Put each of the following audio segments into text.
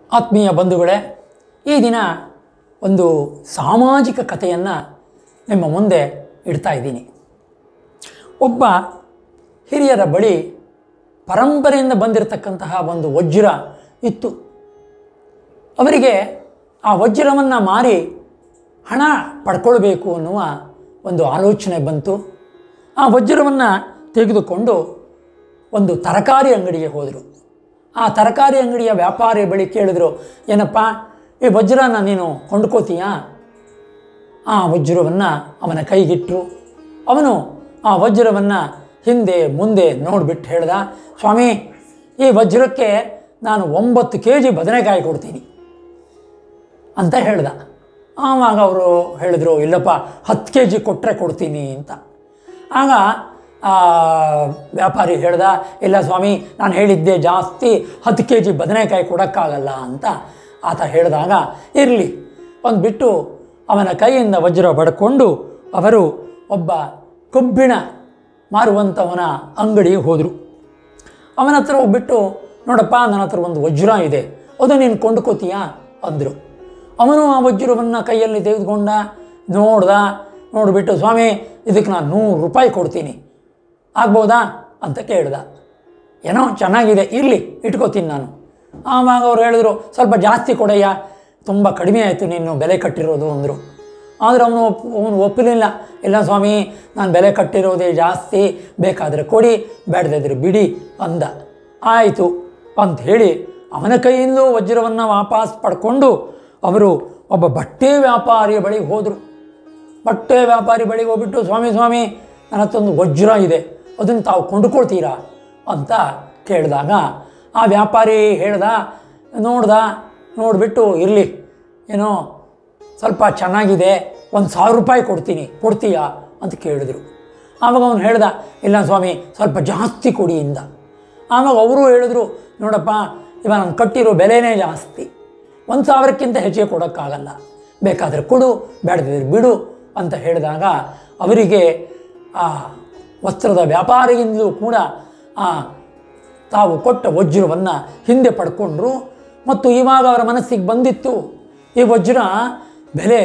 ಆತ್ಮೀಯ ಬಂಧುಗಳೇ ಈ ದಿನ ಒಂದು ಸಾಮಾಜಿಕ ಕಥೆಯನ್ನು ನಿಮ್ಮ ಮುಂದೆ ಇಡ್ತಾ ಇದ್ದೀನಿ ಒಬ್ಬ ಹಿರಿಯರ ಬಳಿ ಪರಂಪರೆಯಿಂದ ಬಂದಿರತಕ್ಕಂತಹ ಒಂದು ವಜ್ರ ಇತ್ತು ಅವರಿಗೆ ಆ ವಜ್ರವನ್ನು ಮಾರಿ ಹಣ ಪಡ್ಕೊಳ್ಬೇಕು ಅನ್ನುವ ಒಂದು ಆಲೋಚನೆ ಬಂತು ಆ ವಜ್ರವನ್ನು ತೆಗೆದುಕೊಂಡು ಒಂದು ತರಕಾರಿ ಅಂಗಡಿಗೆ ಹೋದರು ಆ ತರಕಾರಿ ಅಂಗಡಿಯ ವ್ಯಾಪಾರಿ ಬಳಿ ಕೇಳಿದ್ರು ಏನಪ್ಪ ಈ ವಜ್ರನ ನೀನು ಕೊಂಡ್ಕೋತೀಯಾ ಆ ವಜ್ರವನ್ನು ಅವನ ಕೈಗಿಟ್ಟರು ಅವನು ಆ ವಜ್ರವನ್ನು ಹಿಂದೆ ಮುಂದೆ ನೋಡಿಬಿಟ್ಟು ಹೇಳ್ದ ಸ್ವಾಮಿ ಈ ವಜ್ರಕ್ಕೆ ನಾನು ಒಂಬತ್ತು ಕೆ ಜಿ ಬದನೆಕಾಯಿ ಕೊಡ್ತೀನಿ ಅಂತ ಹೇಳ್ದ ಆವಾಗ ಅವರು ಹೇಳಿದ್ರು ಇಲ್ಲಪ್ಪ ಹತ್ತು ಕೆ ಜಿ ಕೊಟ್ಟರೆ ಕೊಡ್ತೀನಿ ಅಂತ ಆಗ ಆ ವ್ಯಾಪಾರಿ ಹೇಳ್ದ ಇಲ್ಲ ಸ್ವಾಮಿ ನಾನು ಹೇಳಿದ್ದೆ ಜಾಸ್ತಿ ಹತ್ತು ಕೆ ಜಿ ಬದನೆಕಾಯಿ ಕೊಡೋಕ್ಕಾಗಲ್ಲ ಅಂತ ಆತ ಹೇಳಿದಾಗ ಇರಲಿ ಒಂದು ಬಿಟ್ಟು ಅವನ ಕೈಯಿಂದ ವಜ್ರ ಬಡ್ಕೊಂಡು ಅವರು ಒಬ್ಬ ಕಬ್ಬಿಣ ಮಾರುವಂಥವನ ಅಂಗಡಿಗೆ ಹೋದರು ಅವನ ಹತ್ರ ಹೋಗ್ಬಿಟ್ಟು ನೋಡಪ್ಪ ನನ್ನ ಹತ್ರ ಒಂದು ವಜ್ರ ಇದೆ ಅದು ನೀನು ಕೊಂಡ್ಕೋತೀಯಾ ಅಂದರು ಅವನು ಆ ವಜ್ರವನ್ನು ಕೈಯಲ್ಲಿ ತೆಗೆದುಕೊಂಡ ನೋಡ್ದ ನೋಡಿಬಿಟ್ಟು ಸ್ವಾಮಿ ಇದಕ್ಕೆ ನಾನು ನೂರು ರೂಪಾಯಿ ಕೊಡ್ತೀನಿ ಆಗ್ಬೋದಾ ಅಂತ ಕೇಳ್ದ ಏನೋ ಚೆನ್ನಾಗಿದೆ ಇರಲಿ ಇಟ್ಕೋತೀನಿ ನಾನು ಆವಾಗ ಅವ್ರು ಹೇಳಿದ್ರು ಸ್ವಲ್ಪ ಜಾಸ್ತಿ ಕೊಡಯ್ಯ ತುಂಬ ಕಡಿಮೆ ಆಯಿತು ನೀನು ಬೆಲೆ ಕಟ್ಟಿರೋದು ಅಂದರು ಆದರೆ ಅವನು ಒಪ್ ಅವನು ಒಪ್ಪಲಿಲ್ಲ ಇಲ್ಲ ಸ್ವಾಮಿ ನಾನು ಬೆಲೆ ಕಟ್ಟಿರೋದೇ ಜಾಸ್ತಿ ಬೇಕಾದರೆ ಕೊಡಿ ಬೇಡದಿದ್ರೆ ಬಿಡಿ ಅಂದ ಆಯಿತು ಅಂತ ಹೇಳಿ ಅವನ ಕೈಯಿಂದಲೂ ವಜ್ರವನ್ನು ವಾಪಸ್ ಪಡ್ಕೊಂಡು ಅವರು ಒಬ್ಬ ಬಟ್ಟೆ ವ್ಯಾಪಾರಿಯ ಬಳಿಗೆ ಹೋದರು ಬಟ್ಟೆ ವ್ಯಾಪಾರಿ ಬಳಿಗೆ ಹೋಗ್ಬಿಟ್ಟು ಸ್ವಾಮಿ ಸ್ವಾಮಿ ನನ್ನ ಹತ್ರ ಒಂದು ವಜ್ರ ಇದೆ ಅದನ್ನು ತಾವು ಕೊಂಡುಕೊಳ್ತೀರಾ ಅಂತ ಕೇಳಿದಾಗ ಆ ವ್ಯಾಪಾರಿ ಹೇಳ್ದ ನೋಡ್ದ ನೋಡಿಬಿಟ್ಟು ಇರಲಿ ಏನೋ ಸ್ವಲ್ಪ ಚೆನ್ನಾಗಿದೆ ಒಂದು ಸಾವಿರ ರೂಪಾಯಿ ಕೊಡ್ತೀನಿ ಕೊಡ್ತೀಯಾ ಅಂತ ಕೇಳಿದ್ರು ಆವಾಗ ಅವನು ಹೇಳ್ದ ಇಲ್ಲ ಸ್ವಾಮಿ ಸ್ವಲ್ಪ ಜಾಸ್ತಿ ಕೊಡಿ ಇಂದ ಆವಾಗ ಅವರು ಹೇಳಿದ್ರು ನೋಡಪ್ಪ ಇವ ನಾನು ಕಟ್ಟಿರೋ ಬೆಲೆನೇ ಜಾಸ್ತಿ ಒಂದು ಸಾವಿರಕ್ಕಿಂತ ಹೆಚ್ಚಿಗೆ ಕೊಡೋಕ್ಕಾಗಲ್ಲ ಬೇಕಾದರೆ ಕೊಡು ಬೇಡದಿದ್ರೆ ಬಿಡು ಅಂತ ಹೇಳಿದಾಗ ಅವರಿಗೆ ಆ ವಸ್ತ್ರದ ವ್ಯಾಪಾರಿಗಿಂದಲೂ ಕೂಡ ಆ ತಾವು ಕೊಟ್ಟ ವಜ್ರವನ್ನು ಹಿಂದೆ ಪಡ್ಕೊಂಡ್ರು ಮತ್ತು ಇವಾಗ ಅವರ ಮನಸ್ಸಿಗೆ ಬಂದಿತ್ತು ಈ ವಜ್ರ ಬೆಲೆ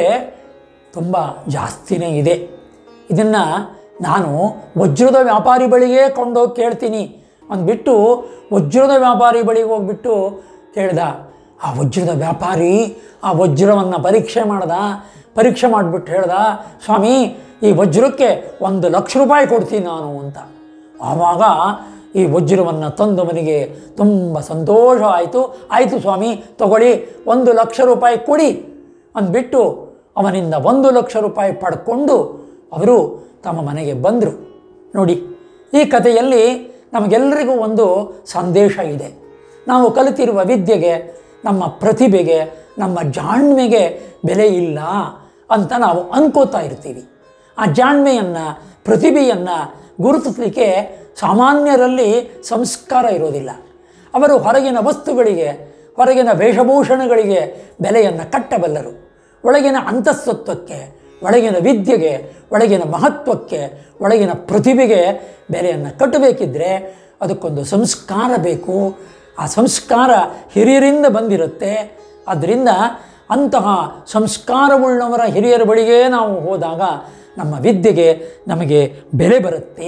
ತುಂಬ ಜಾಸ್ತಿನೇ ಇದೆ ಇದನ್ನು ನಾನು ವಜ್ರದ ವ್ಯಾಪಾರಿ ಬಳಿಗೆ ಕೊಂಡೋಗಿ ಕೇಳ್ತೀನಿ ಅಂದ್ಬಿಟ್ಟು ವಜ್ರದ ವ್ಯಾಪಾರಿ ಬಳಿಗೆ ಹೋಗ್ಬಿಟ್ಟು ಕೇಳ್ದ ಆ ವಜ್ರದ ವ್ಯಾಪಾರಿ ಆ ವಜ್ರವನ್ನು ಪರೀಕ್ಷೆ ಮಾಡ್ದ ಪರೀಕ್ಷೆ ಮಾಡಿಬಿಟ್ಟು ಹೇಳ್ದ ಸ್ವಾಮಿ ಈ ವಜ್ರಕ್ಕೆ ಒಂದು ಲಕ್ಷ ರೂಪಾಯಿ ಕೊಡ್ತೀನಿ ನಾನು ಅಂತ ಆವಾಗ ಈ ವಜ್ರವನ್ನು ತಂದವನಿಗೆ ತುಂಬ ಸಂತೋಷ ಆಯಿತು ಆಯಿತು ಸ್ವಾಮಿ ತಗೊಳ್ಳಿ ಒಂದು ಲಕ್ಷ ರೂಪಾಯಿ ಕೊಡಿ ಅಂದ್ಬಿಟ್ಟು ಅವನಿಂದ ಒಂದು ಲಕ್ಷ ರೂಪಾಯಿ ಪಡ್ಕೊಂಡು ಅವರು ತಮ್ಮ ಮನೆಗೆ ಬಂದರು ನೋಡಿ ಈ ಕಥೆಯಲ್ಲಿ ನಮಗೆಲ್ಲರಿಗೂ ಒಂದು ಸಂದೇಶ ಇದೆ ನಾವು ಕಲಿತಿರುವ ವಿದ್ಯೆಗೆ ನಮ್ಮ ಪ್ರತಿಭೆಗೆ ನಮ್ಮ ಜಾಣ್ಮೆಗೆ ಬೆಲೆ ಇಲ್ಲ ಅಂತ ನಾವು ಅನ್ಕೋತಾ ಇರ್ತೀವಿ ಆ ಜಾಣ್ಮೆಯನ್ನು ಪ್ರತಿಭೆಯನ್ನು ಗುರುತಿಸಲಿಕ್ಕೆ ಸಾಮಾನ್ಯರಲ್ಲಿ ಸಂಸ್ಕಾರ ಇರೋದಿಲ್ಲ ಅವರು ಹೊರಗಿನ ವಸ್ತುಗಳಿಗೆ ಹೊರಗಿನ ವೇಷಭೂಷಣಗಳಿಗೆ ಬೆಲೆಯನ್ನು ಕಟ್ಟಬಲ್ಲರು ಒಳಗಿನ ಅಂತಸ್ತತ್ವಕ್ಕೆ ಒಳಗಿನ ವಿದ್ಯೆಗೆ ಒಳಗಿನ ಮಹತ್ವಕ್ಕೆ ಒಳಗಿನ ಪ್ರತಿಭೆಗೆ ಬೆಲೆಯನ್ನು ಕಟ್ಟಬೇಕಿದ್ರೆ ಅದಕ್ಕೊಂದು ಸಂಸ್ಕಾರ ಬೇಕು ಆ ಸಂಸ್ಕಾರ ಹಿರಿಯರಿಂದ ಬಂದಿರುತ್ತೆ ಆದ್ದರಿಂದ ಅಂತಹ ಸಂಸ್ಕಾರವುಳ್ಳವರ ಹಿರಿಯರ ಬಳಿಗೆ ನಾವು ಹೋದಾಗ ನಮ್ಮ ವಿದ್ಯೆಗೆ ನಮಗೆ ಬೆಲೆ ಬರುತ್ತೆ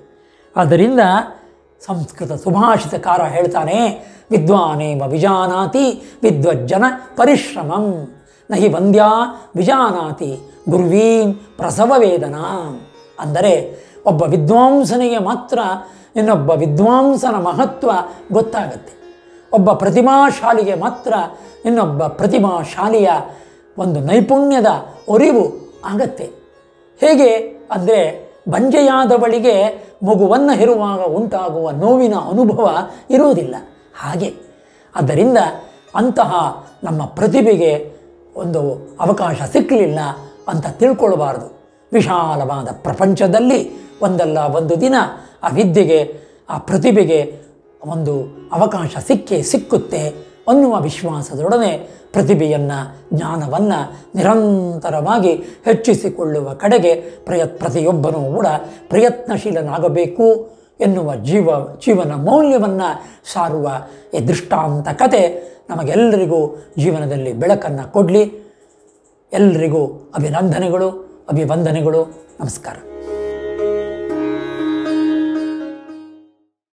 ಆದ್ದರಿಂದ ಸಂಸ್ಕೃತ ಸುಭಾಷಿತಕಾರ ಹೇಳ್ತಾನೆ ವಿದ್ವಾನೇವ ವಿಜಾನಾತಿ ವಿದ್ವಜ್ಜನ ಪರಿಶ್ರಮಂ ನಹಿ ವಂದ್ಯಾ ವಿಜಾನಾತಿ ಗುರ್ವೀಂ ಪ್ರಸವ ವೇದನಾ ಅಂದರೆ ಒಬ್ಬ ವಿದ್ವಾಂಸನಿಗೆ ಮಾತ್ರ ಇನ್ನೊಬ್ಬ ವಿದ್ವಾಂಸನ ಮಹತ್ವ ಗೊತ್ತಾಗತ್ತೆ ಒಬ್ಬ ಪ್ರತಿಮಾಶಾಲಿಗೆ ಮಾತ್ರ ಇನ್ನೊಬ್ಬ ಪ್ರತಿಮಾಶಾಲಿಯ ಒಂದು ನೈಪುಣ್ಯದ ಅರಿವು ಆಗತ್ತೆ ಹೇಗೆ ಅಂದರೆ ಬಂಜೆಯಾದವಳಿಗೆ ಮಗುವನ್ನು ಹೆರುವಾಗ ಉಂಟಾಗುವ ನೋವಿನ ಅನುಭವ ಇರುವುದಿಲ್ಲ ಹಾಗೆ ಆದ್ದರಿಂದ ಅಂತಹ ನಮ್ಮ ಪ್ರತಿಭೆಗೆ ಒಂದು ಅವಕಾಶ ಸಿಕ್ಕಲಿಲ್ಲ ಅಂತ ತಿಳ್ಕೊಳ್ಬಾರ್ದು ವಿಶಾಲವಾದ ಪ್ರಪಂಚದಲ್ಲಿ ಒಂದಲ್ಲ ಒಂದು ದಿನ ಆ ವಿದ್ಯೆಗೆ ಆ ಪ್ರತಿಭೆಗೆ ಒಂದು ಅವಕಾಶ ಸಿಕ್ಕೇ ಸಿಕ್ಕುತ್ತೆ ಅನ್ನುವ ವಿಶ್ವಾಸದೊಡನೆ ಪ್ರತಿಭೆಯನ್ನು ಜ್ಞಾನವನ್ನು ನಿರಂತರವಾಗಿ ಹೆಚ್ಚಿಸಿಕೊಳ್ಳುವ ಕಡೆಗೆ ಪ್ರಯತ್ ಪ್ರತಿಯೊಬ್ಬನೂ ಕೂಡ ಪ್ರಯತ್ನಶೀಲನಾಗಬೇಕು ಎನ್ನುವ ಜೀವ ಜೀವನ ಮೌಲ್ಯವನ್ನು ಸಾರುವ ಈ ದೃಷ್ಟಾಂತ ಕತೆ ನಮಗೆಲ್ಲರಿಗೂ ಜೀವನದಲ್ಲಿ ಬೆಳಕನ್ನು ಕೊಡಲಿ ಎಲ್ಲರಿಗೂ ಅಭಿನಂದನೆಗಳು ಅಭಿವಂದನೆಗಳು ನಮಸ್ಕಾರ